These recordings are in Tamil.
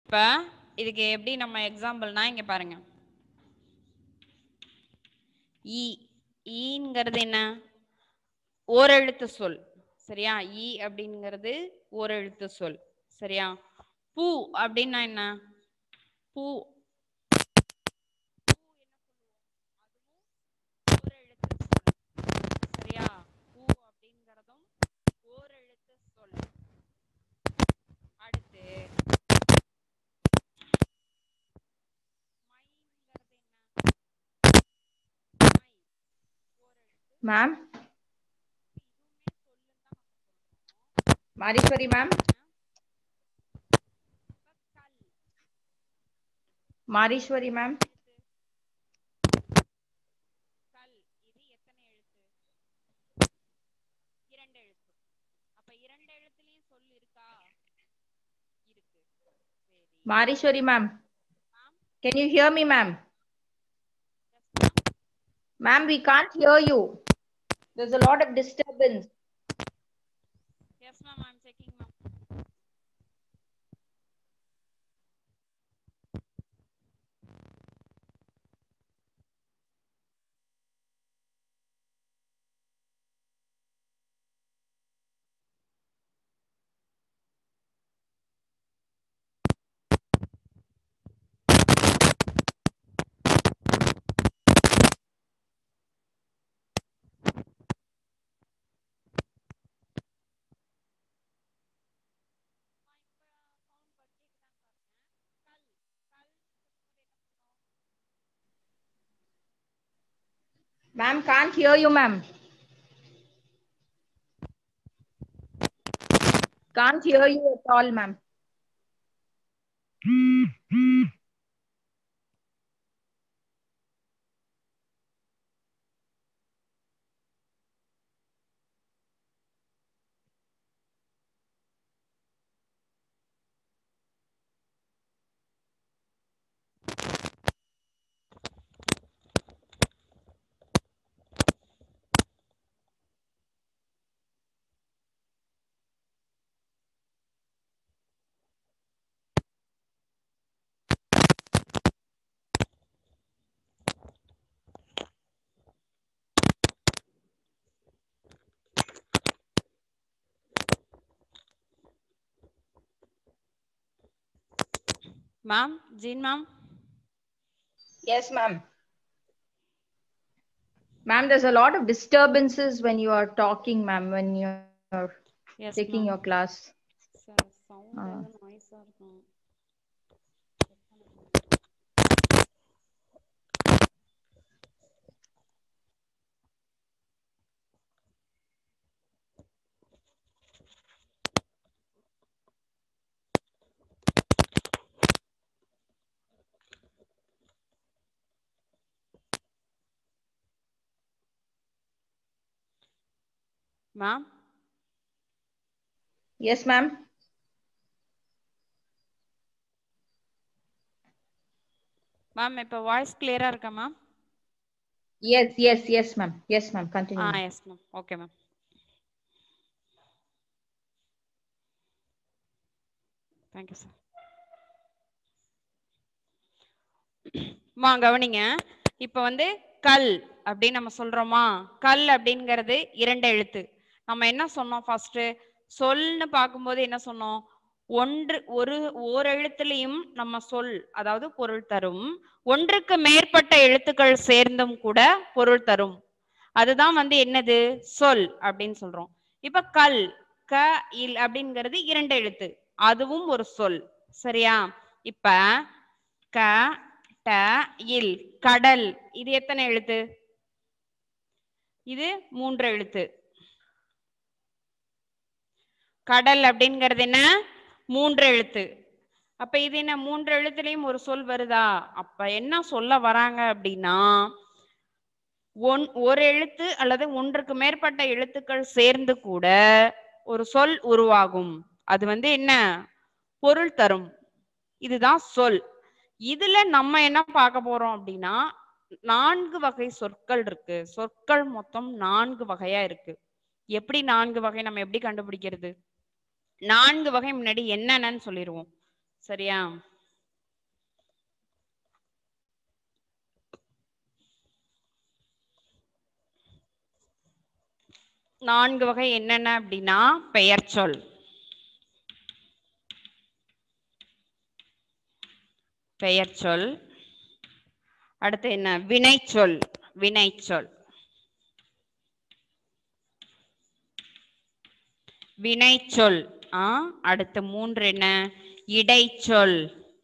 இப்ப இதுக்கு எப்படி நம்ம எக்ஸாம்பிள்னா இங்க பாருங்க ஈ ஈங்கிறது என்ன ஓரெழுத்து சொல் சரியா ஈ அப்படிங்கிறது ஓரெழுத்து சொல் சரியா பூ அப்படின்னா என்ன பூ ஓரெழுத்து சொல் சரியா பூ அப்படிங்கிறதும் ஓரெழுத்து சொல் அடுத்து மைங்கிறது என்ன மை ஓரெழுத்து மேம் மாரீஸ்வரி மேம் கல் மாரீஸ்வரி மேம் கல் இது எத்தனை எழுத்து இரண்டு எழுத்து அப்ப இரண்டு எழுத்துலயும் சொல் இருக்கா இருக்கு சரி Mariswari ma'am ma'am can you hear me ma'am yes ma'am ma'am we can't hear you there's a lot of disturbance yes ma'am I'm checking ma'am ma'am can't hear you ma'am can't hear you at all ma'am ma'am ஜீன் ma'am yes ma'am ma'am there's a lot of disturbances when you are talking ma'am when you're yes taking your class sound ஆ. ஏதோ நாய்ஸா இருக்கும் மேம் yes ma'am மேம் இப்போ வாய்ஸ் கிளியரா இருக்கா ma'am yes yes yes ma'am yes ma'am continue ஆ ma'am. Yes ma'am okay ma'am thank you sir மா கவனிங்க இப்போ வந்து கல் அப்படின்னு நம்ம சொல்றோமா கல் அப்படிங்கிறது இரண்டு எழுத்து நம்ம என்ன சொன்னோம் ஃபர்ஸ்ட் சொல்னு பார்க்கும்போது என்ன சொன்னோம் ஒன்று ஒரு ஓரெழுத்துலையும் நம்ம சொல் அதாவது பொருள் தரும் ஒன்றுக்கு மேற்பட்ட எழுத்துக்கள் சேர்ந்தும் கூட பொருள் தரும் அதுதான் வந்து என்னது சொல் அப்படின்னு சொல்றோம் இப்ப கல் க இல் அப்படிங்கிறது இரண்டு எழுத்து அதுவும் ஒரு சொல் சரியா இப்ப க ட இல் கடல் இது எத்தனை எழுத்து இது மூன்று எழுத்து கடல் அப்படிங்கிறது என்ன மூன்று எழுத்து அப்ப இது என்ன மூன்று எழுத்துலயும் ஒரு சொல் வருதா அப்ப என்ன சொல்ல வராங்க அப்படின்னா ஒன் ஒரு எழுத்து அல்லது ஒன்றுக்கு மேற்பட்ட எழுத்துக்கள் சேர்ந்து கூட ஒரு சொல் உருவாகும் அது வந்து என்ன பொருள் தரும் இதுதான் சொல் இதுல நம்ம என்ன பார்க்க போறோம் அப்படின்னா நான்கு வகை சொற்கள் இருக்கு சொற்கள் மொத்தம் நான்கு வகையா இருக்கு எப்படி நான்கு வகை நம்ம எப்படி கண்டுபிடிக்கிறது நான்கு வகை முன்னாடி என்னென்னன்னு சொல்லிடுவோம் சரியா நான்கு வகை என்னென்ன அப்படின்னா பெயர் சொல் பெயர் சொல் அடுத்து என்ன வினைச்சொல் வினைச்சொல் வினைச்சொல் ஆ அடுத்து மூன்று என்ன இடைச்சொல்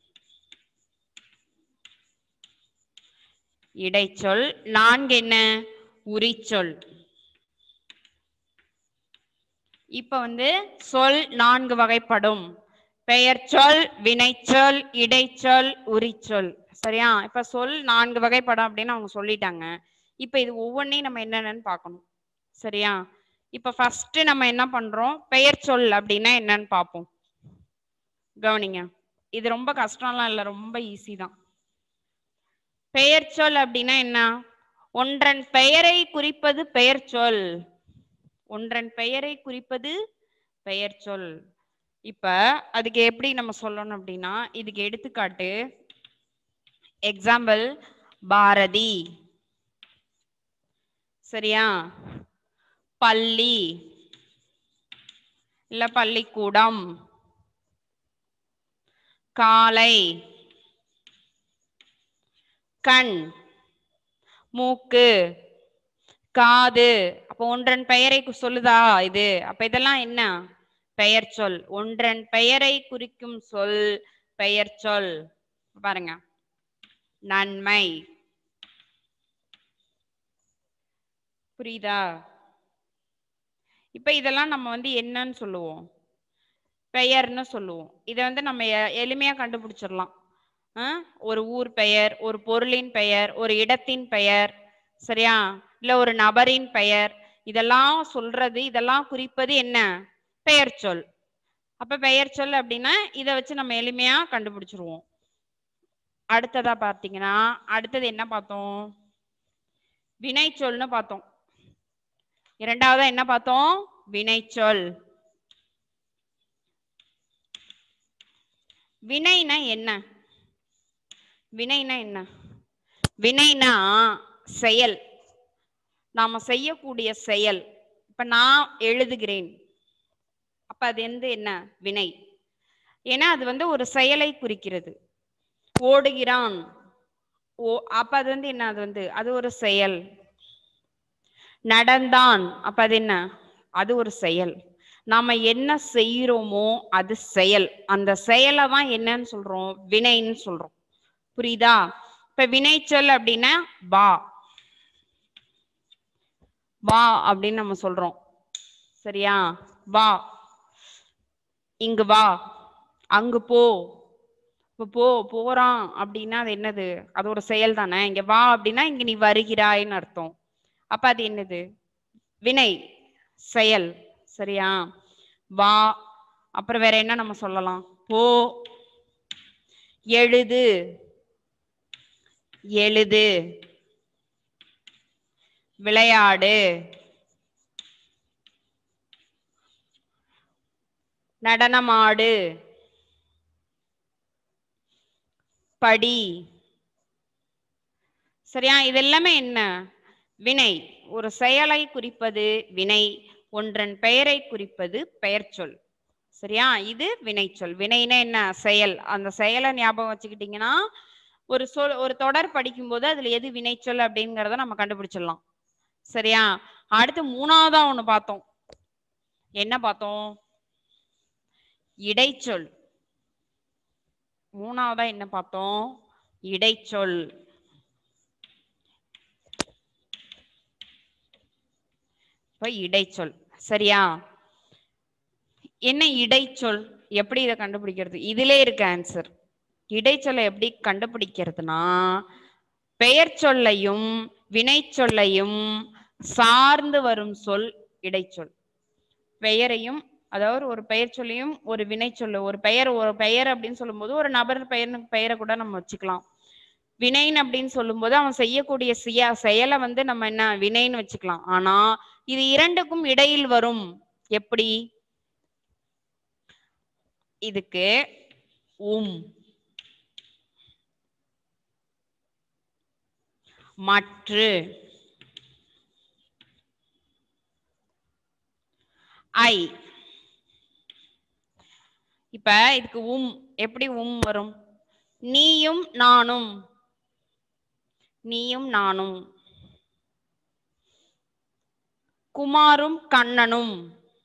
இடைச்சொல் நான்கு என்ன உரிச்சொல் இப்ப வந்து சொல் நான்கு வகைப்படும் பெயர் சொல் வினைச்சொல் இடைச்சொல் உரிச்சொல் சரியா இப்ப சொல் நான்கு வகைப்படும் அப்படின்னு அவங்க சொல்லிட்டாங்க இப்ப இது ஒவ்வொன்றையும் நம்ம என்னென்னு பார்க்கணும் சரியா இப்ப ஃபர்ஸ்ட் நம்ம என்ன பண்றோம் பெயர் சொல் அப்படின்னா என்னன்னு பார்ப்போம் கவனிங்க இது ரொம்ப கஷ்டம்லாம் இல்லை ரொம்ப ஈஸி தான் பெயர் சொல் அப்படின்னா என்ன ஒன்றன் பெயரை குறிப்பது பெயர் சொல் ஒன்றன் பெயரை குறிப்பது பெயர் சொல் இப்ப அதுக்கு எப்படி நம்ம சொல்லணும் அப்படின்னா இதுக்கு எடுத்துக்காட்டு எக்ஸாம்பிள் பாரதி சரியா பள்ளி இல்ல பள்ளிக்கூடம் காலை கண் மூக்கு காது அப்போ ஒன்றன் பெயரை கு- சொல்லுதா இது அப்ப இதெல்லாம் என்ன பெயர் சொல் ஒன்றன் பெயரை குறிக்கும் சொல் பெயர் சொல் பாருங்க நன்மை புரியுதா இப்ப இதெல்லாம் நம்ம வந்து என்னன்னு சொல்லுவோம் பெயர்னு சொல்லுவோம் இதை வந்து நம்ம எ- எளிமையா கண்டுபிடிச்சிடலாம் ஆ? ஒரு ஊர் பெயர் ஒரு பொருளின் பெயர் ஒரு இடத்தின் பெயர் சரியா இல்ல ஒரு நபரின் பெயர் இதெல்லாம் சொல்றது இதெல்லாம் குறிப்பது என்ன பெயர் சொல் அப்ப பெயர் சொல் அப்படின்னா இதை வச்சு நம்ம எளிமையா கண்டுபிடிச்சிருவோம் அடுத்ததா பார்த்தீங்கன்னா அடுத்தது என்ன பார்த்தோம் வினைச்சொல்னு பார்த்தோம் இரண்டாவதா என்ன பார்த்தோம் வினைச்சொல் வினைனா என்ன வினைனா என்ன வினைனா செயல் நாம செய்யக்கூடிய செயல் இப்ப நான் எழுதுகிறேன் அப்ப அது வந்து என்ன வினை ஏன்னா அது வந்து ஒரு செயலை குறிக்கிறது ஓடுகிறான் ஓ அப்ப அது வந்து என்ன அது வந்து அது ஒரு செயல் நடந்தான் அப்ப அது என்ன அது ஒரு செயல் நாம என்ன செய்யறோமோ அது செயல் அந்த செயலை தான் என்னன்னு சொல்றோம் வினைன்னு சொல்றோம் புரியுதா இப்ப வினைச்சொல் அப்படின்னா வா வா அப்படின்னு நம்ம சொல்றோம் சரியா வா இங்கு வா அங்கு போ இப்ப போ போறான் அப்படின்னா அது என்னது அது ஒரு செயல் தானே இங்க வா அப்படின்னா இங்க நீ வருகிறாய்ன்னு அர்த்தம் அப்ப அது என்னது வினை செயல் சரியா வா அப்புறம் வேற என்ன நம்ம சொல்லலாம் போ எழுது எழுது விளையாடு நடனமாடு படி சரியா இது எல்லாமே என்ன வினை ஒரு செயலை குறிப்பது வினை ஒன்றன் பெயரை குறிப்பது பெயர் சொல் சரியா இது வினைச்சொல் வினைனா என்ன செயல் அந்த செயலை ஞாபகம் வச்சுக்கிட்டீங்கன்னா ஒரு சொல் ஒரு தொடர் படிக்கும்போது அதுல எது வினைச்சொல் அப்படிங்கறத நம்ம கண்டுபிடிச்சிடலாம் சரியா அடுத்து மூணாவதா ஒண்ணு பார்த்தோம் என்ன பார்த்தோம் இடைச்சொல் மூணாவதா என்ன பார்த்தோம் இடைச்சொல் இப்ப இடைச்சொல் சரியா என்ன இடைச்சொல் எப்படி இதை கண்டுபிடிக்கிறது இதிலே இருக்கு ஆன்சர் இடைச்சொல்லை எப்படி கண்டுபிடிக்கிறதுனா பெயர் சொல்லையும் வினைச்சொல்லையும் சார்ந்து வரும் சொல் இடைச்சொல் பெயரையும் அதாவது ஒரு பெயர் சொல்லையும் ஒரு வினைச்சொல்லு ஒரு பெயர் ஒரு பெயர் அப்படின்னு சொல்லும்போது ஒரு நபர் பெயர் பெயரை கூட நம்ம வச்சுக்கலாம் வினைன்னு அப்படின்னு சொல்லும்போது அவன் செய்யக்கூடிய சிய செயலை வந்து நம்ம என்ன வினைன்னு வச்சுக்கலாம் ஆனா இது இரண்டுக்கும் இடையில் வரும் எப்படி இதுக்கு உம் மற்று ஐ இப்ப இதுக்கு உம் எப்படி உம் வரும் நீயும் நானும் நீயும் நானும் குமாரும் கண்ணனும்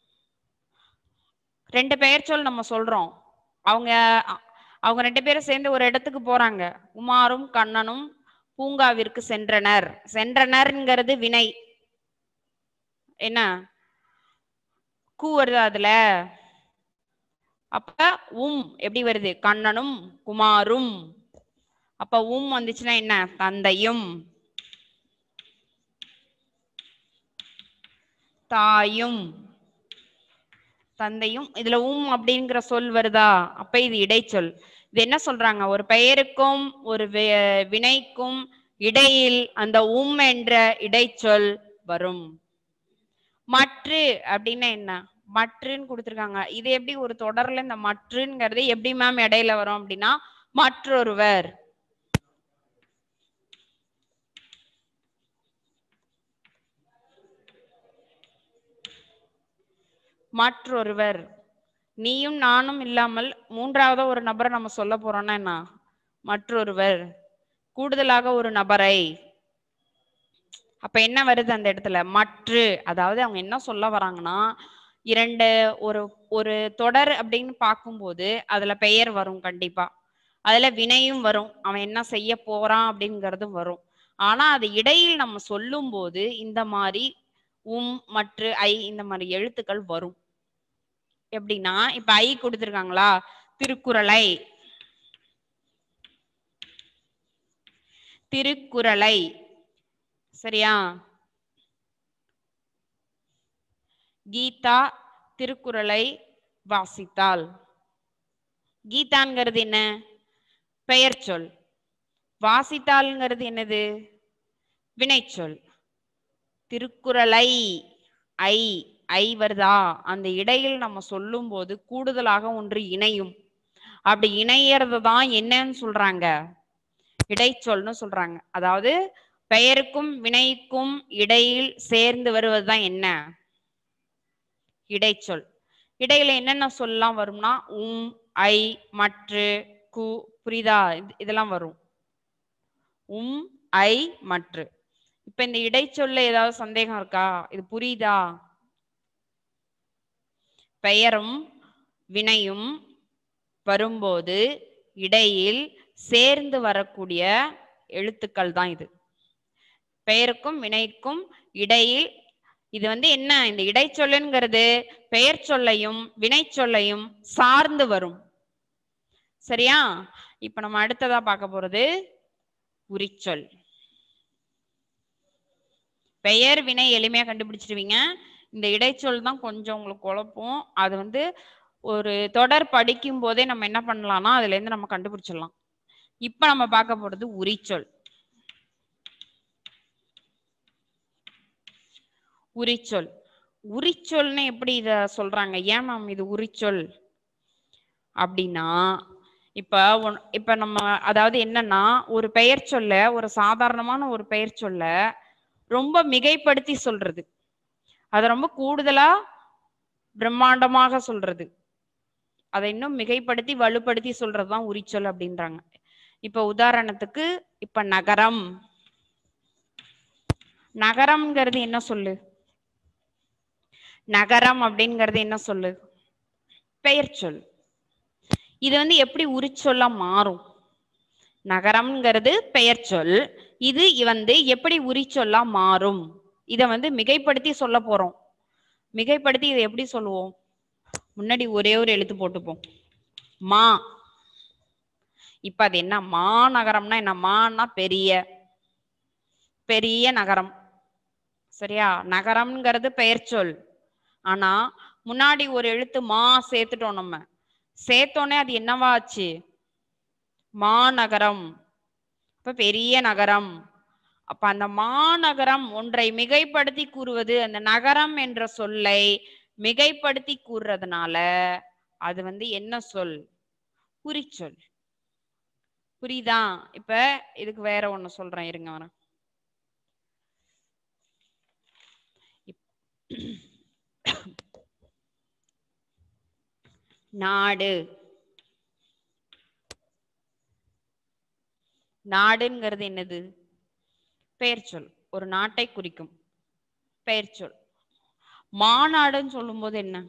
ரெண்டு பெயர் சொல் நம்ம சொல்றோம் அவங்க அ- அவங்க ரெண்டு பேரும் சேர்ந்து ஒரு இடத்துக்கு போறாங்க குமாரும் கண்ணனும் பூங்காவிற்கு சென்றனர் சென்றனர்ங்கிறது வினை என்ன கூ வருதா அதுல அப்ப உம் எப்படி வருது கண்ணனும் குமாரும் அப்ப உம் வந்துச்சுன்னா என்ன தந்தையும் தாயும் தந்தையும் இதுல உம் அப்படிங்கிற சொல் வருதா அப்ப இது இடைச்சொல் இது என்ன சொல்றாங்க ஒரு பெயருக்கும் ஒரு வி- வினைக்கும் இடையில் அந்த உம் என்ற இடைச்சொல் வரும் மற்று அப்படின்னா என்ன மற்றுன்னு கொடுத்துருக்காங்க இது எப்படி ஒரு தொடர்ல இந்த மற்றுங்கிறது எப்படி மேம் இடையில வரும் அப்படின்னா மற்றொருவர் மற்றொருவர் நீயும் நானும் இல்லாமல் மூன்றாவது ஒரு நபரை நம்ம சொல்ல போறோம்னா என்ன மற்றொருவர் கூடுதலாக ஒரு நபரை அப்ப என்ன வருது அந்த இடத்துல மற்று அதாவது அவங்க என்ன சொல்ல வராங்கன்னா இரண்டு ஒரு ஒரு தொடர் அப்படின்னு பார்க்கும்போது அதுல பெயர் வரும் கண்டிப்பா அதுல வினையும் வரும் அவன் என்ன செய்ய போறான் அப்படிங்கறதும் வரும் ஆனா அது இடையில் நம்ம சொல்லும் போது இந்த மாதிரி உம் மற்று ஐ இந்த மாதிரி எழுத்துக்கள் வரும் எப்படின்னா இப்ப ஐ கொடுத்திருக்காங்களா திருக்குறளை திருக்குறளை சரியா கீதா திருக்குறளை வாசித்தாள் கீதாங்கிறது என்ன பெயர் சொல் வாசித்தாள்ங்கிறது என்னது வினைச்சொல் திருக்குறளை ஐ ஐ வருதா அந்த இடையில் நம்ம சொல்லும் போது கூடுதலாக ஒன்று இணையும் அப்படி இணையறது தான் என்னன்னு சொல்றாங்க இடைச்சொல்னு சொல்றாங்க அதாவது பெயருக்கும் வினைக்கும் இடையில் சேர்ந்து வருவதுதான் என்ன இடைச்சொல் இடையில என்னென்ன சொல்லலாம் வரும்னா உம் ஐ மற்று கு புரியுதா இது- இதெல்லாம் வரும் உம் ஐ மற்று இப்ப இந்த இடைச்சொல்ல ஏதாவது சந்தேகம் இருக்கா இது புரியுதா பெயரும் வினையும் வரும்போது இடையில் சேர்ந்து வரக்கூடிய எழுத்துக்கள் தான் இது பெயருக்கும் வினைக்கும் இடையில் இது வந்து என்ன இந்த இடைச்சொல்லுங்கிறது பெயர் சொல்லையும் வினை சொல்லையும் சார்ந்து வரும் சரியா இப்ப நம்ம அடுத்ததா பார்க்க போறது உரிச்சொல் பெயர் வினை எளிமையா கண்டுபிடிச்சிருவீங்க இந்த இடைச்சொல் தான் கொஞ்சம் உங்களுக்கு குழப்பம் அது வந்து ஒரு தொடர் படிக்கும் போதே நம்ம என்ன பண்ணலாம்னா அதுல இருந்து நம்ம கண்டுபிடிச்சிடலாம் இப்ப நம்ம பார்க்க போறது உரிச்சொல் உரிச்சொல் உரிச்சொல்னு எப்படி இத சொல்றாங்க ஏன் மேம் இது உரிச்சொல் அப்படின்னா இப்ப ஒன்- இப்ப நம்ம அதாவது என்னன்னா ஒரு பெயர் சொல்ல ஒரு சாதாரணமான ஒரு பெயர் சொல்ல ரொம்ப மிகைப்படுத்தி சொல்றது அதை ரொம்ப கூடுதலா பிரம்மாண்டமாக சொல்றது அதை இன்னும் மிகைப்படுத்தி வலுப்படுத்தி சொல்றதுதான் உரிச்சொல் அப்படின்றாங்க இப்ப உதாரணத்துக்கு இப்ப நகரம் நகரம்ங்கிறது என்ன சொல்லு நகரம் அப்படிங்கிறது என்ன சொல்லு பெயர் சொல் இது வந்து எப்படி உரிச்சொல்லா மாறும் நகரம்ங்கிறது பெயர் சொல் இது வந்து எப்படி உரிச்சொல்லா மாறும் இத வந்து மிகைப்படுத்தி சொல்ல போறோம் மிகைப்படுத்தி இதை எப்படி சொல்லுவோம் முன்னாடி ஒரே ஒரு எழுத்து போட்டுப்போம் மா இப்ப அது என்ன மா நகரம்னா என்ன மான்னா பெரிய பெரிய நகரம் சரியா நகரம்ங்கிறது பெயர் சொல் ஆனா முன்னாடி ஒரு எழுத்து மா சேர்த்துட்டோம் நம்ம சேர்த்தோன்னே அது என்னவா ஆச்சு மாநகரம் அப்ப பெரிய நகரம் அப்ப அந்த மாநகரம் ஒன்றை மிகைப்படுத்தி கூறுவது அந்த நகரம் என்ற சொல்லை மிகைப்படுத்தி கூறுறதுனால அது வந்து என்ன சொல் குறிச்சொல் புரியுதா இப்ப இதுக்கு வேற ஒண்ணு சொல்றேன் இருங்க வரேன் நாடு நாடுங்கிறது என்னது பெயர் சொல் ஒரு நாட்டை குறிக்கும் பெயர் சொல் மாநாடுன்னு சொல்லும்போது என்ன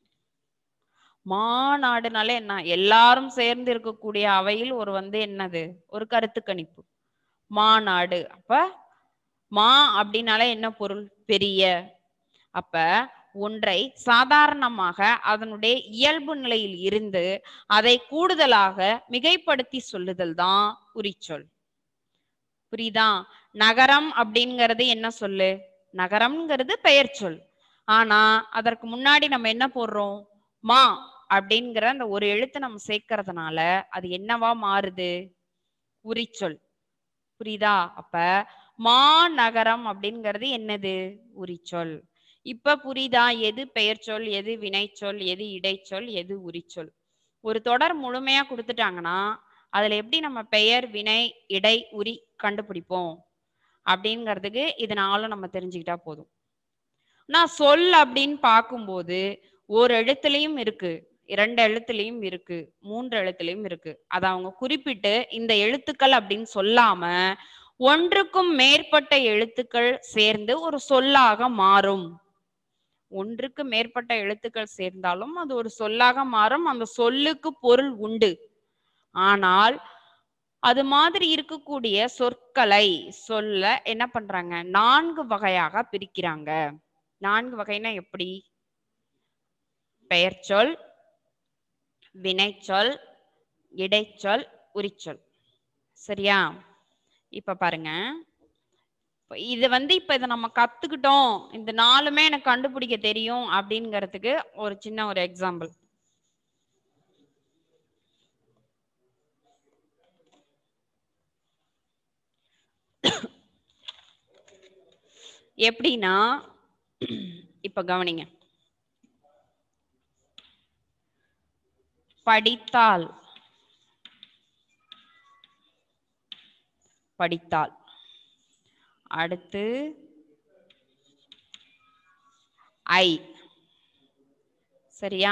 மாநாடுனாலே என்ன எல்லாரும் சேர்ந்து இருக்கக்கூடிய அவையில் ஒரு வந்து என்னது ஒரு கருத்து கணிப்பு மாநாடு அப்ப மா அப்படின்னாலே என்ன பொருள் பெரிய அப்ப ஒன்றை சாதாரணமாக அதனுடைய இயல்பு நிலையில் இருந்து அதை கூடுதலாக மிகைப்படுத்தி சொல்லுதல் தான் குறிச்சொல் புரியுதா நகரம் அப்படிங்கிறது என்ன சொல்லு நகரம்ங்கிறது பெயர் சொல் ஆனா அதற்கு முன்னாடி நம்ம என்ன போடுறோம் மா அப்படிங்கிற அந்த ஒரு எழுத்து நம்ம சேர்க்கறதுனால அது என்னவா மாறுது உரிச்சொல் புரியுதா அப்ப மாநகரம் அப்படிங்கிறது என்னது உரிச்சொல் இப்ப புரியுதா எது பெயர் சொல் எது வினைச்சொல் எது இடைச்சொல் எது உரிச்சொல் ஒரு தொடர் முழுமையா கொடுத்துட்டாங்கன்னா அதுல எப்படி நம்ம பெயர் வினை இடை உரி கண்டுபிடிப்போம் அப்படிங்கிறதுக்கு இது நாளும் நம்ம தெரிஞ்சுக்கிட்டா போதும் நான் சொல் அப்படின்னு பார்க்கும்போது ஒரு எழுத்துலயும் இருக்கு இரண்டு எழுத்துலயும் இருக்கு மூன்று எழுத்துலயும் இருக்கு அதை அவங்க குறிப்பிட்டு இந்த எழுத்துக்கள் அப்படின்னு சொல்லாம ஒன்றுக்கும் மேற்பட்ட எழுத்துக்கள் சேர்ந்து ஒரு சொல்லாக மாறும் ஒன்றுக்கு மேற்பட்ட எழுத்துக்கள் சேர்ந்தாலும் அது ஒரு சொல்லாக மாறும் அந்த சொல்லுக்கு பொருள் உண்டு ஆனால் அது மாதிரி இருக்கக்கூடிய சொற்களை சொல்ல என்ன பண்றாங்க நான்கு வகையாக பிரிக்கிறாங்க நான்கு வகைனா எப்படி பெயர்ச்சொல் வினைச்சொல் இடைச்சொல் உரிச்சொல் சரியா இப்ப பாருங்க இப்ப இது வந்து இப்ப இதை நம்ம கத்துக்கிட்டோம் இந்த நாலுமே எனக்கு கண்டுபிடிக்க தெரியும் அப்படிங்கிறதுக்கு ஒரு சின்ன ஒரு எக்ஸாம்பிள் எப்படின்னா இப்ப கவனிங்க படித்தால் படித்தால் அடுத்து ஐ சரியா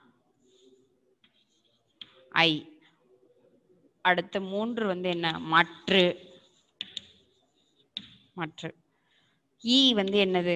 ஐ அடுத்து மூன்று வந்து என்ன மற்று மற்று ஈ வந்து என்னது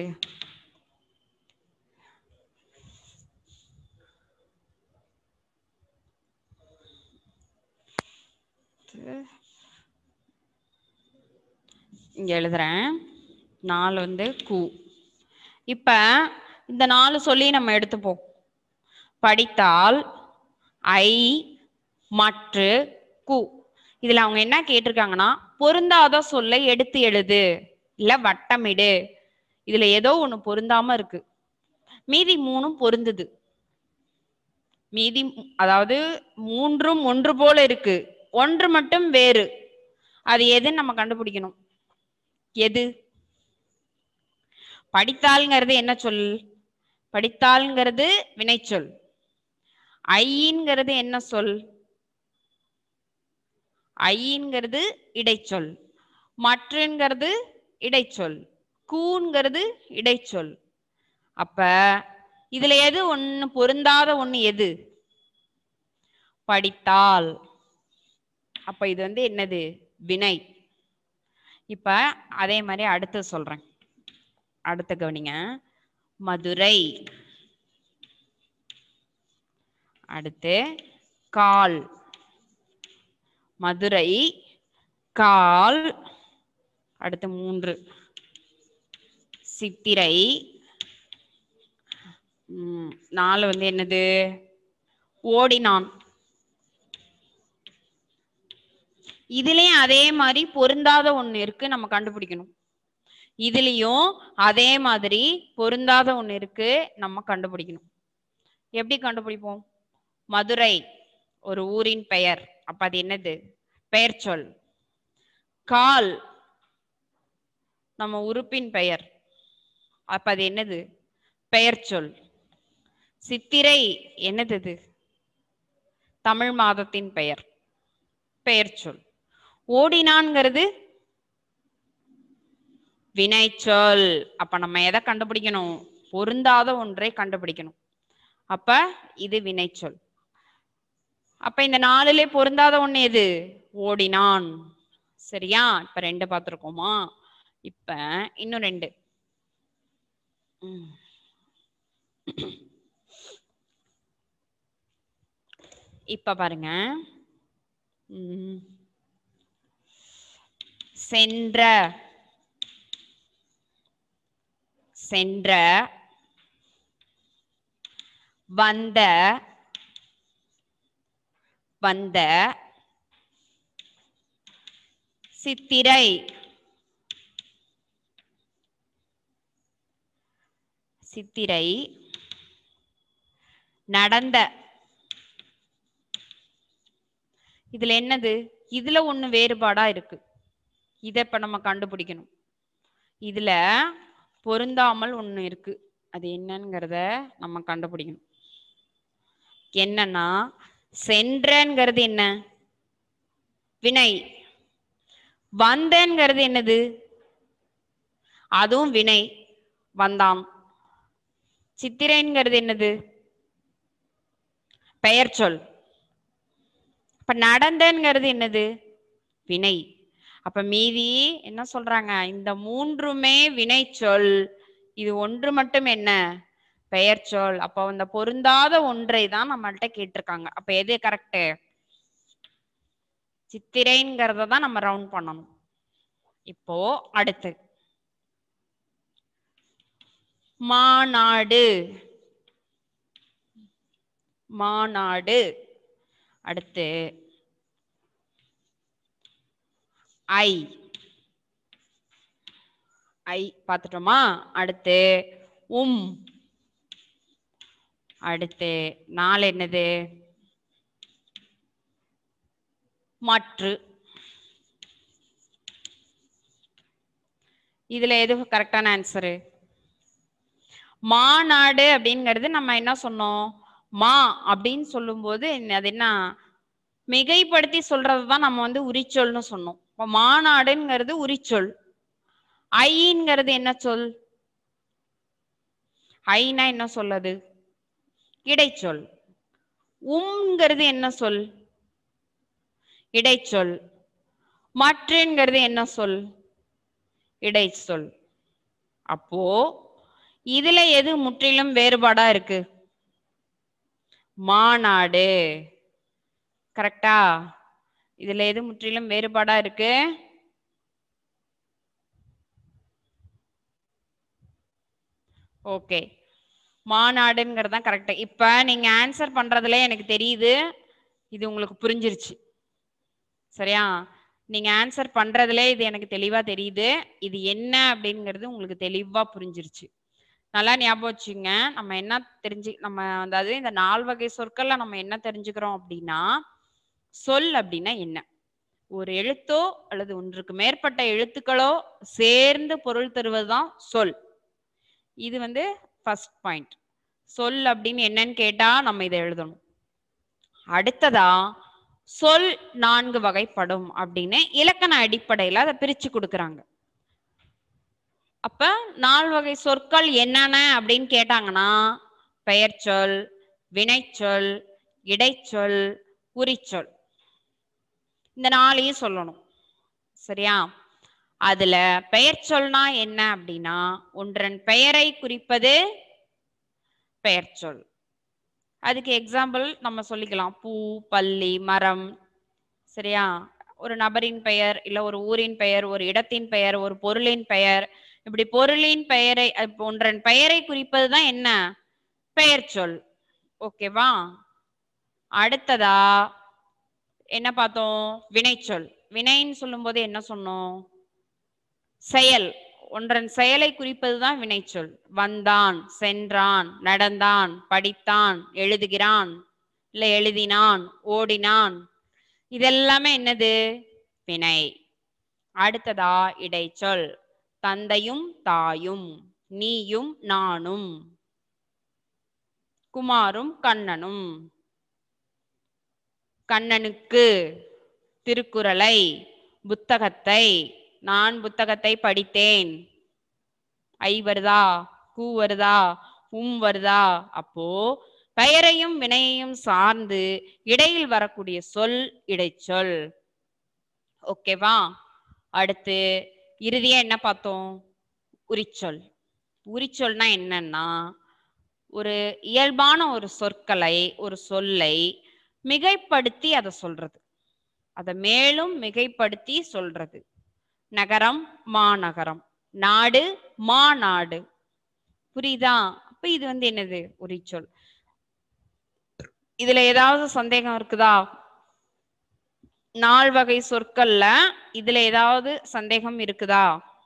இங்க எழுதுறேன் நாலு வந்து கு இப்ப இந்த நாலு சொல்லி நம்ம எடுத்துப்போம் படித்தால் ஐ மற்று கு இதுல அவங்க என்ன கேட்டிருக்காங்கன்னா பொருந்தாத சொல்லை எடுத்து எழுது இல்ல வட்டமிடு இதுல ஏதோ ஒண்ணு பொருந்தாம இருக்கு மீதி மூணும் பொருந்துது மீதி மு- அதாவது மூன்றும் ஒன்று போல இருக்கு ஒன்று மட்டும் வேறு அது எதுன்னு நம்ம கண்டுபிடிக்கணும் எது படித்தாள்ங்கிறது என்ன சொல் படித்தாள்ங்கிறது வினைச்சொல் ஐங்கிறது என்ன சொல் ஐங்கிறது இடைச்சொல் மற்றுங்கிறது இடைச்சொல் கூங்கிறது இடைச்சொல் அப்ப இதுல எது ஒண்ணு பொருந்தாத ஒண்ணு எது படித்தால் அப்ப இது வந்து என்னது வினை இப்ப அதே மாதிரி அடுத்து சொல்றேன் அடுத்து கவனிங்க மதுரை அடுத்து கால் மதுரை கால் அடுத்து மூன்று சித்திரை ம், நாலு வந்து என்னது ஓடினான் இதுலயும் அதே மாதிரி பொருந்தாத ஒண்ணு இருக்கு நம்ம கண்டுபிடிக்கணும் இதுலயும் அதே மாதிரி பொருந்தாத ஒண்ணு இருக்கு நம்ம கண்டுபிடிக்கணும் எப்படி கண்டுபிடிப்போம் மதுரை ஒரு ஊரின் பெயர் அப்ப அது என்னது பெயர் சொல் கால் நம்ம உறுப்பின் பெயர் அப்ப அது என்னது பெயர் சொல் சித்திரை என்னது இது தமிழ் மாதத்தின் பெயர் பெயர் சொல் ஓடினான்ங்கிறது வினைச்சொல் அப்ப நம்ம எதை கண்டுபிடிக்கணும் பொருந்தாத ஒன்றை கண்டுபிடிக்கணும் அப்ப இது வினைச்சொல் அப்ப இந்த நாலுலே பொருந்தாத ஒண்ணு எது ஓடினான் சரியா இப்ப ரெண்டு பார்த்திருக்கோமா இப்ப இன்னும் ரெண்டு ம். இப்ப பாருங்க ம். சென்ற சென்ற வந்த வந்த சித்திரை சித்திரை நடந்த இதுல என்னது இதுல ஒண்ணு வேறுபாடா இருக்கு இத இப்ப நம்ம கண்டுபிடிக்கணும் இதுல பொருந்தாமல் ஒண்ணு இருக்கு அது என்னங்கிறத நம்ம கண்டுபிடிக்கணும் என்னன்னா சென்றங்கிறது என்ன வினை வந்தங்கிறது என்னது அதுவும் வினை வந்தான் சித்திரைங்கிறது என்னது பெயர் சொல் அப்ப நடந்தங்கிறது என்னது வினை அப்ப மீதி என்ன சொல்றாங்க இந்த மூன்றுமே வினை சொல் இது ஒன்று மட்டும் என்ன பெயர் சொல் அப்ப அந்த பொருந்தாத ஒன்றை தான் நம்மள்ட்ட கேட்டிருக்காங்க அப்ப எது கரெக்ட் சித்திரைங்கிறத தான் நம்ம ரவுண்ட் பண்ணணும் இப்போ அடுத்து மாநாடு மாநாடு அடுத்து ஐ ஐ பார்த்துட்டோமா அடுத்து உம் அடுத்து நாலு என்னது மற்று இதுல எது கரெக்டான ஆன்சரு மாநாடு அப்படிங்கிறது நம்ம என்ன சொன்னோம் மா அப்படின்னு சொல்லும்போது என்ன- அது என்ன மிகைப்படுத்தி சொல்றதுதான் நம்ம வந்து உரிச்சொல்னு சொன்னோம் இப்போ மாநாடுங்கிறது உரிச்சொல் ஐங்கிறது என்ன சொல் ஐனா என்ன சொல்லது இடைச்சொல் உம்ங்கிறது என்ன சொல் இடைச்சொல் மற்றுங்கிறது என்ன சொல் இடைச்சொல் அப்போ இதுல எது முற்றிலும் வேறுபாடா இருக்கு மாநாடு கரெக்டா இதுல எது முற்றிலும் வேறுபாடா இருக்கு ஓகே மாநாடுங்கிறது தான் கரெக்ட் இப்ப நீங்க ஆன்சர் பண்றதுல எனக்கு தெரியுது இது உங்களுக்கு புரிஞ்சிருச்சு சரியா நீங்க ஆன்சர் பண்றதுல இது எனக்கு தெளிவா தெரியுது இது என்ன அப்படிங்கிறது உங்களுக்கு தெளிவா புரிஞ்சிருச்சு நல்லா ஞாபகம் வச்சுங்க நம்ம என்ன தெரிஞ்சு நம்ம அதாவது இந்த நால் வகை சொற்கள்ல நம்ம என்ன தெரிஞ்சுக்கிறோம் அப்படின்னா சொல் அப்படின்னா என்ன ஒரு எழுத்தோ அல்லது ஒன்றுக்கு மேற்பட்ட எழுத்துக்களோ சேர்ந்து பொருள் தருவதுதான் சொல் இது வந்து ஃபர்ஸ்ட் பாயிண்ட் சொல் அப்படின்னு என்னன்னு கேட்டா நம்ம இதை எழுதணும் அடுத்ததா சொல் நான்கு வகைப்படும் அப்படின்னு இலக்கண அடிப்படையில அதை பிரிச்சு கொடுக்கறாங்க அப்ப நால் வகை சொற்கள் என்னென்ன அப்படின்னு கேட்டாங்கன்னா பெயர்ச்சொல் வினைச்சொல் இடைச்சொல் உரிச்சொல் இந்த நாளையும் சொல்லணும் சரியா அதுல பெயர் சொல்னா என்ன அப்படின்னா ஒன்றன் பெயரை குறிப்பது பெயர் சொல் அதுக்கு எக்ஸாம்பிள் நம்ம சொல்லிக்கலாம் பூ பள்ளி மரம் சரியா ஒரு நபரின் பெயர் இல்ல ஒரு ஊரின் பெயர் ஒரு இடத்தின் பெயர் ஒரு பொருளின் பெயர் இப்படி பொருளின் பெயரை அஹ் ஒன்றன் பெயரை குறிப்பது தான் என்ன பெயர் சொல் ஓகேவா அடுத்ததா என்ன பார்த்தோம் வினைச்சொல் வினைன்னு சொல்லும்போது என்ன சொன்னோம் செயல் ஒன்றன் செயலை குறிப்பதுதான் வினைச்சொல் வந்தான் சென்றான் நடந்தான் படித்தான் எழுதுகிறான் இல்ல எழுதினான் ஓடினான் இதெல்லாமே என்னது வினை அடுத்ததா இடைச்சொல் தந்தையும் தாயும் நீயும் நானும் குமாரும் கண்ணனும் கண்ணனுக்கு திருக்குறளை புத்தகத்தை நான் புத்தகத்தை படித்தேன் ஐ வருதா கூ வருதா உம் வருதா அப்போ பெயரையும் வினையையும் சார்ந்து இடையில் வரக்கூடிய சொல் இடைச்சொல் ஓகேவா அடுத்து இறுதியா என்ன பார்த்தோம் உரிச்சொல் உரிச்சொல்னா என்னன்னா ஒரு இயல்பான ஒரு சொற்களை ஒரு சொல்லை மிகைப்படுத்தி அதை சொல்றது அதை மேலும் மிகைப்படுத்தி சொல்றது நகரம் மாநகரம் நாடு மாநாடு புரியுதா அப்ப இது வந்து என்னது உரிச்சொல் இதுல ஏதாவது சந்தேகம் இருக்குதா நால் வகை சொற்கள்ல இதுல ஏதாவது சந்தேகம் இருக்குதா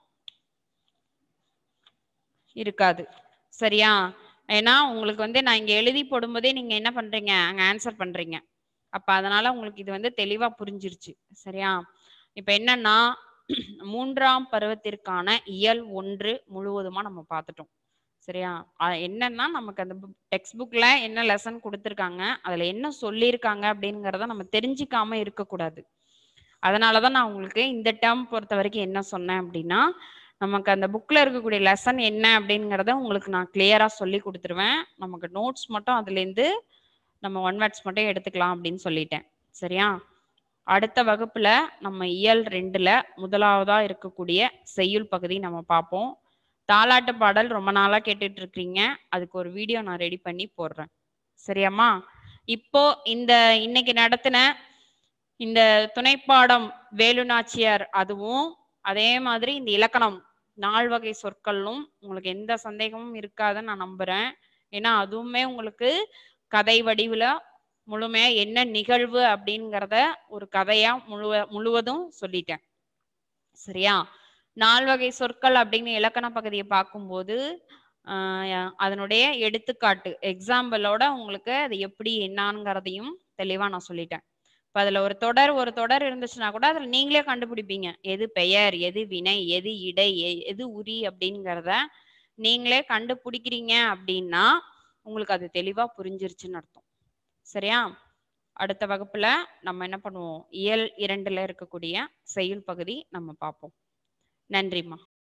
இருக்காது சரியா ஏன்னா உங்களுக்கு வந்து நான் இங்க எழுதி போடும்போதே நீங்க என்ன பண்றீங்க அங்க ஆன்சர் பண்றீங்க அப்ப அதனால உங்களுக்கு இது வந்து தெளிவா புரிஞ்சிருச்சு சரியா இப்ப என்னன்னா மூன்றாம் பருவத்திற்கான இயல் ஒன்று முழுவதுமா நம்ம பார்த்துட்டோம் சரியா அஹ் என்னன்னா நமக்கு அந்த டெக்ஸ்ட் புக்ல என்ன லெசன் கொடுத்துருக்காங்க அதுல என்ன சொல்லியிருக்காங்க அப்படிங்கிறத நம்ம தெரிஞ்சுக்காம இருக்கக்கூடாது அதனாலதான் நான் உங்களுக்கு இந்த டேர்ம் பொறுத்த வரைக்கும் என்ன சொன்னேன் அப்படின்னா நமக்கு அந்த புக்ல இருக்கக்கூடிய லெசன் என்ன அப்படிங்கிறத உங்களுக்கு நான் கிளியரா சொல்லி கொடுத்துருவேன் நமக்கு நோட்ஸ் மட்டும் அதுல இருந்து நம்ம ஒன் வேர்ட்ஸ் மட்டும் எடுத்துக்கலாம் அப்படின்னு சொல்லிட்டேன் சரியா அடுத்த வகுப்புல நம்ம இயல் ரெண்டுல முதலாவதா இருக்கக்கூடிய செய்யுள் பகுதி நம்ம பார்ப்போம் தாலாட்டு பாடல் ரொம்ப நாளா கேட்டுட்டு இருக்கீங்க அதுக்கு ஒரு வீடியோ நான் ரெடி பண்ணி போடுறேன் சரியாம்மா இப்போ இந்த இன்னைக்கு நடத்தின இந்த துணைப்பாடம் வேலுநாச்சியார் அதுவும் அதே மாதிரி இந்த இலக்கணம் நால் வகை சொற்களும் உங்களுக்கு எந்த சந்தேகமும் இருக்காதுன்னு நான் நம்புறேன் ஏன்னா அதுவுமே உங்களுக்கு கதை வடிவுல முழுமையா என்ன நிகழ்வு அப்படிங்கிறத ஒரு கதையா முழுவ முழுவதும் சொல்லிட்டேன் சரியா நால் வகை சொற்கள் அப்படின்னு இலக்கண பகுதியை பார்க்கும்போது ஆஹ் அதனுடைய எடுத்துக்காட்டு எக்ஸாம்பிளோட உங்களுக்கு அது எப்படி என்னாங்கிறதையும் தெளிவா நான் சொல்லிட்டேன் இப்ப அதுல ஒரு தொடர் ஒரு தொடர் இருந்துச்சுன்னா கூட அதுல நீங்களே கண்டுபிடிப்பீங்க எது பெயர் எது வினை எது இடை எ- எது உரி அப்படிங்கிறத நீங்களே கண்டுபிடிக்கிறீங்க அப்படின்னா உங்களுக்கு அது தெளிவா புரிஞ்சிருச்சுன்னு அர்த்தம் சரியா அடுத்த வகுப்புல நம்ம என்ன பண்ணுவோம் இயல் இரண்டுல இருக்கக்கூடிய செய்யுள் பகுதி நம்ம பார்ப்போம் நன்றிம்மா